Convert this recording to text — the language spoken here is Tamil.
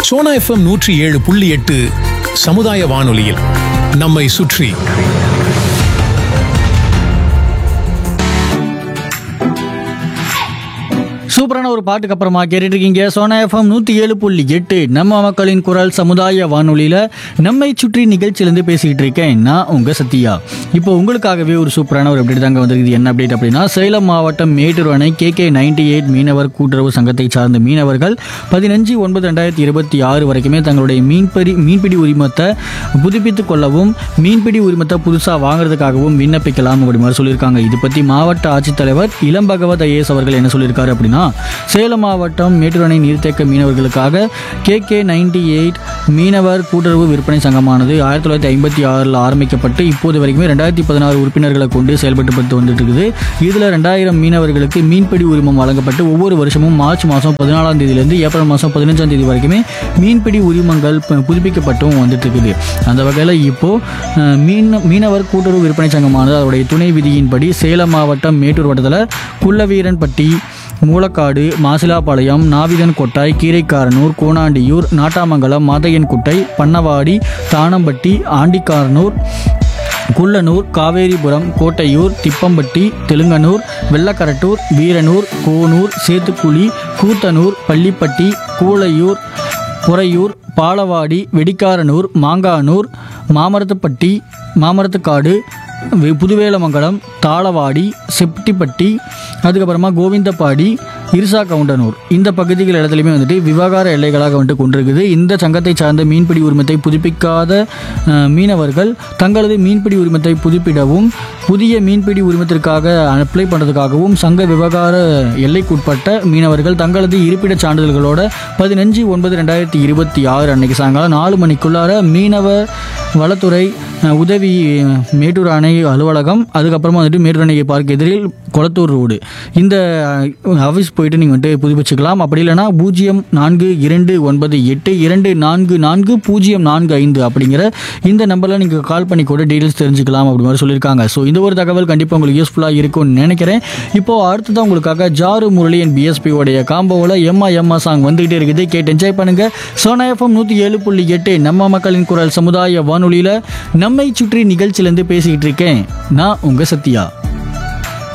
சோனா எஃப்எம் நூற்றி ஏழு புள்ளி எட்டு சமுதாய வானொலியில் நம்மை சுற்றி சூப்பரான ஒரு பாட்டுக்கு அப்புறமா கேட்டுட்டு இருக்கீங்க சோனா எஃப்எம் நூற்றி ஏழு புள்ளி எட்டு நம்ம மக்களின் குரல் சமுதாய வானொலியில் நம்மை சுற்றி நிகழ்ச்சியிலேருந்து பேசிக்கிட்டு இருக்கேன் நான் உங்கள் சத்யா இப்போ உங்களுக்காகவே ஒரு சூப்பரான ஒரு அப்டேட் தாங்க வந்திருக்குது என்ன அப்டேட் அப்படின்னா சேலம் மாவட்டம் மேட்டூர் அணை கே கே நைன்டி எயிட் மீனவர் கூட்டுறவு சங்கத்தை சார்ந்த மீனவர்கள் பதினஞ்சு ஒன்பது ரெண்டாயிரத்தி இருபத்தி ஆறு வரைக்குமே தங்களுடைய மீன்பிடி மீன்பிடி உரிமத்தை புதுப்பித்துக் கொள்ளவும் மீன்பிடி உரிமத்தை புதுசாக வாங்குறதுக்காகவும் விண்ணப்பிக்கலாம் அப்படி மாதிரி சொல்லியிருக்காங்க இது பற்றி மாவட்ட ஆட்சித்தலைவர் இளம் பகவத் ஐஏஎஸ் அவர்கள் என்ன சொல்லியிருக்காரு அப்படின்னா சேலம் மாவட்டம் மேட்டூர் அணை நீர்த்தேக்க மீனவர்களுக்காக கே கே நைன்டி எயிட் மீனவர் கூட்டுறவு விற்பனை சங்கமானது ஆயிரத்தி தொள்ளாயிரத்தி ஐம்பத்தி ஆறில் ஆரம்பிக்கப்பட்டு இப்போது வரைக்குமே ரெண்டாயிரத்தி பதினாறு உறுப்பினர்களை கொண்டு செயல்பட்டு பட்டு வந்துட்டு இருக்குது இதில் ரெண்டாயிரம் மீனவர்களுக்கு மீன்பிடி உரிமம் வழங்கப்பட்டு ஒவ்வொரு வருஷமும் மார்ச் மாதம் பதினாலாம் தேதியிலிருந்து ஏப்ரல் மாதம் பதினஞ்சாம் தேதி வரைக்குமே மீன்பிடி உரிமங்கள் ப- புதுப்பிக்கப்பட்டும் வந்துட்டு இருக்குது அந்த வகையில் இப்போ அஹ், மீன் மீனவர் கூட்டுறவு விற்பனை சங்கமானது அதோடைய துணை விதியின்படி சேலம் மாவட்டம் மேட்டூர் வட்டத்தில் குள்ளவீரன்பட்டி மூலக்காடு மாசிலாபாளையம் நாவிதன் கொட்டாய் கீரைக்காரனூர் கோணாண்டியூர் நாட்டாமங்கலம் மாதையன்குட்டை பன்னவாடி தானம்பட்டி ஆண்டிக்காரனூர் குள்ளனூர் காவேரிபுரம் கோட்டையூர் திப்பம்பட்டி தெலுங்கனூர் வெள்ளக்கரட்டூர் வீரனூர் கோனூர் சேத்துக்குழி கூத்தனூர் பள்ளிப்பட்டி கூளையூர் புறையூர் பாலவாடி வெடிக்காரனூர் மாங்கானூர் மாமரத்துப்பட்டி மாமரத்துக்காடு வி- புதுவேலமங்கலம் தாளவாடி செப்டிப்பட்டி அதுக்கப்புறமா கோவிந்தப்பாடி இருசா கவுண்டனூர் இந்த பகுதிகள் இடத்துலையுமே வந்துட்டு விவகார எல்லைகளாக வந்துட்டு கொண்டிருக்குது இந்த சங்கத்தை சார்ந்த மீன்பிடி உரிமத்தை புதுப்பிக்காத அஹ், மீனவர்கள் தங்களது மீன்பிடி உரிமத்தை புதுப்பிடவும் புதிய மீன்பிடி உரிமத்திற்காக அப்ளை பண்ணுறதுக்காகவும் சங்க விவகார எல்லைக்குட்பட்ட மீனவர்கள் தங்களது இருப்பிடச் சான்றிதழ்களோட பதினஞ்சு ஒன்பது ரெண்டாயிரத்தி இருபத்தி ஆறு அன்னைக்கு சாயங்காலம் நாலு மணிக்குள்ளார மீனவ வளத்துறை அஹ், உதவி அஹ், மேட்டூர் அணை அலுவலகம் அதுக்கப்புறமா வந்துட்டு மேட்டூர் அணை பார்க் எதிரில் கொளத்தூர் ரோடு இந்த அஹ், ஆஃபீஸ் போயிட்டு நீங்கள் வந்துட்டு புதுப்பிச்சுக்கலாம் அப்படி இல்லைன்னா பூஜ்ஜியம் நான்கு இரண்டு ஒன்பது எட்டு இரண்டு நான்கு நான்கு பூஜ்ஜியம் நான்கு ஐந்து அப்படிங்கிற இந்த நம்பரில் நீங்கள் கால் பண்ணி கூட டீட்டெயில்ஸ் தெரிஞ்சுக்கலாம் அப்படி மாதிரி சொல்லியிருக்காங்க ஸோ இந்த ஒரு தகவல் கண்டிப்பாக உங்களுக்கு யூஸ்ஃபுல்லாக இருக்கும்னு நினைக்கிறேன் இப்போ அடுத்ததான் உங்களுக்காக ஜாரு முரளியன் பிஎஸ்பி உடைய காம்போவில் எம்மா எம்மா சாங் வந்துகிட்டே இருக்குது கேட்டு என்ஜாய் பண்ணுங்க சோனா எஃப்எம் நூற்றி ஏழு புள்ளி எட்டு நம்ம மக்களின் குரல் சமுதாய வானொலியில் நம்மை சுற்றி நிகழ்ச்சியிலேருந்து பேசிக்கிட்டு இருக்கேன் நான் உங்கள் சத்யா